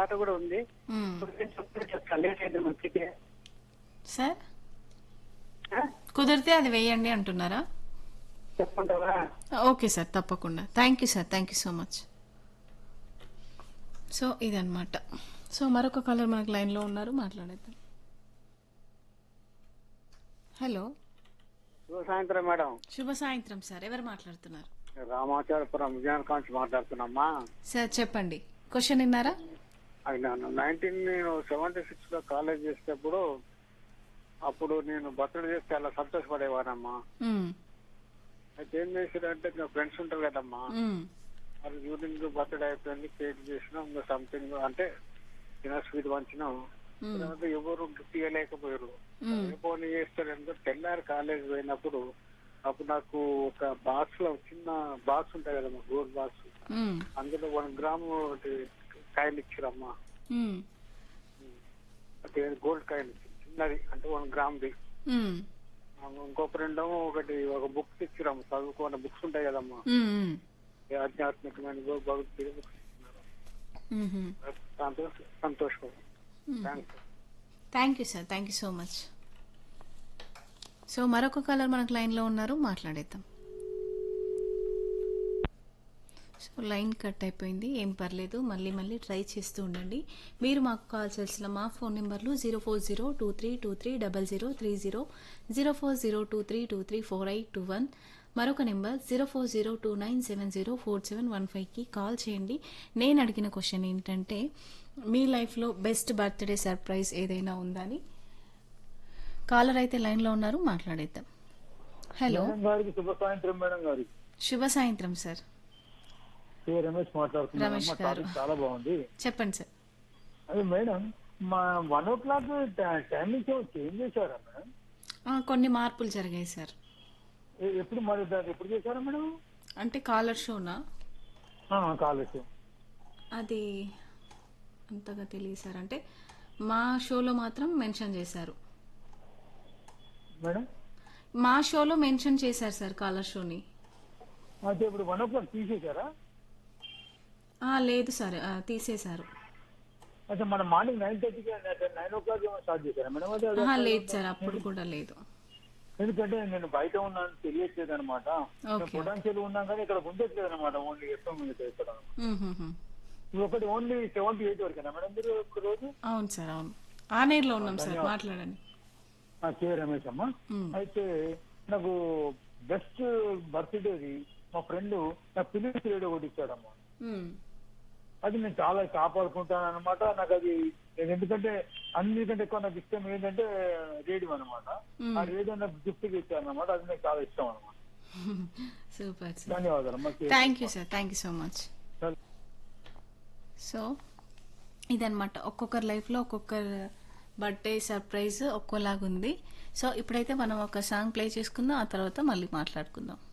పాట కూడా ఉంది మ్మ్. ఇప్పుడు నేను చెప్తే చెప్తాను లేట్ అయితే మంచికి సార్ ఆ? కుదిరితే అది వేయండి అంటున్నారా చెప్పుకుంటావా ఓకే సార్ తప్పకుండా thank you sir thank you so much so ఇదన్నమాట సో మరొక కాలర్ మనకు లైన్లో ఉన్నారు మాట్లాడేద్దాం హలో శుభ సాయంత్రం మేడం శుభ సాయంత్రం సార్ ఎవరు మాట్లాడుతున్నారు రామాచారపురం విజయనగరం నుంచి మాట్లాడుతున్నామ్మా సార్ చెప్పండి క్వశ్చన్ విన్నారా ఆయన నైన్టీన్ నేను సెవెంటీ సిక్స్ లో కాలేజ్ చేసేటప్పుడు అప్పుడు నేను బర్త్డే చేస్తే అలా సంతోషపడేవానమ్మా మ్మ్. అయితే ఏం చేసారంటే ఇంకా ఫ్రెండ్స్ ఉంటారు కదమ్మా మ్మ్. మరి ఈవినింగ్ బర్త్డే అయిపోయింది కేక్ చేసినాం ఇంకా సంథింగ్ అంటే చిన్న స్వీట్ పంచినాం మ్మ్. తర్వాత ఎవరు గిఫ్ట్ ఇవ్వలేకపోయారు మ్మ్. ఫోన్ చేస్తారంటే తెల్లారి కాలేజ్ పోయినప్పుడు అప్పుడు నాకు ఒక బాక్స్ లో చిన్న బాక్స్ ఉంటాయి కదమ్మా గోల్డ్ బాక్స్ మ్మ్. అందులో వన్ గ్రామ్ ఒకటి కాయిన్ ఇచ్చారమ్మా మ్మ్. అంటే గోల్డ్ కాయిన్ చిన్నది అంటే వన్ గ్రామ్ ది మ్మ్. ఇంకో ఫ్రెండ్ ఒకటి ఒక బుక్స్ ఇచ్చిరాము చదువుకున్న బుక్స్ ఉంటాయి కదమ్మా మ్మ్. ఈ ఆధ్యాత్మికమైన గో- భగవద్గీత బుక్స్ ఇచ్చినారు మ్మ్. దాంతో సంతోషం thanks thank you sir thank you so much so మరొక కలర్ మనకు లైన్లో ఉన్నారు మాట్లాడేద్దాం సో లైన్ కట్ అయిపోయింది ఏం పర్లేదు మళ్ళీ మళ్ళీ ట్రై చేస్తూ ఉండండి మీరు మాకు కాల్ చేసిన మా ఫోన్ నెంబర్లు zero four zero two three two three double zero three zero zero four zero two three two three four eight two one మరొక number zero four zero two nine seven zero four seven one ఫైవ్కి call చేయండి నేను అడిగిన question ఏంటంటే మీ లైఫ్లో best birthday surprise ఏదైనా ఉందని caller అయితే లైన్లో ఉన్నారు మాట్లాడేద్దాం హలో మేడం గారికి శుభ సాయంత్రం మేడం గారి శుభ సాయంత్రం సార్ కే రమేష్ మాట్లాడుతున్నాను రమేష్ మా గారు. టాపిక్ చాలా బాగుంది చెప్పండి సార్ అది మేడం మా వన్ ఓ క్లాక్ టైమింగ్స్ ఏమో చేంజ్ చేశారా మేడం ఆ, కొన్ని మార్పులు జరిగాయి సార్ ఎ- ఎప్పుడు మరి దాన్ని ఎప్పుడు చేశారా మేడం అంటే కాలర్ షోనా కాలేజ్ అది అంతగా తెలియదు సార్ అంటే మా షోలో మాత్రం మెన్షన్ చేశారు మేడం మా షోలో మెన్షన్ చేశారు సార్ కాలర్ షోని అయితే ఇప్పుడు వన్ ఓ క్లాక్ తీసేశారా ఆ, లేదు సార్ ఆ, తీసేశారు అయితే మన మార్నింగ్ నైన్ థర్టీకి నైన్ ఓ క్లాక్ ఏమో స్టార్ట్ చేశారా మేడం అది ఆహా, లేదు సార్ అప్పుడు కూడా లేదు ఎందుకంటే నేను బయట ఉన్నాను తెలియట్లేదు అనమాట ఓకే. పొటాన్షియల్ ఉన్నాం కానీ ఇక్కడ ఉండట్లేదు అనమాట ఓన్లీ ఎఫ్ఎం ఇక్కడ మ్మ్, మ్మ్, మ్మ్. ఇది ఒకటి ఓన్లీ సెవెంటీ ఎయిట్ వరకేనా మేడం మీరు ఒక రోజు అవును సార్ అవును ఆనేర్లో ఉన్నాం సార్ మాట్లాడండి ఆ, కే రమేష్ అమ్మ మ్మ్. అయితే నాకు బెస్ట్ బర్త్డేది మా ఫ్రెండ్ నా పిల్లలకి రేడియో ఒకటి ఇచ్చాడమ్మా మ్మ్. అది నేను చాలా కాపాడుకుంటాను అనమాట నాకు అది నేను ఎందుకంటే అన్నిటికంటే ఎక్కువ నాకు ఇష్టం ఏంటంటే రేడియో అనమాట ఆ రేడియో నాకు గిఫ్ట్ ఇచ్చాను అనమాట అది నాకు చాలా ఇష్టం అనమాట సూపర్ సార్ ధన్యవాదాలు అమ్మా కే- thank you sir thank you so much చాలా సో ఇదనమాట ఒక్కొక్కరి లైఫ్లో ఒక్కొక్కరు బర్త్డే సర్ప్రైజ్ ఒక్కోలాగా ఉంది సో ఇప్పుడైతే మనం ఒక సాంగ్ ప్లే చేసుకుందాం ఆ తర్వాత మళ్ళీ మాట్లాడుకుందాం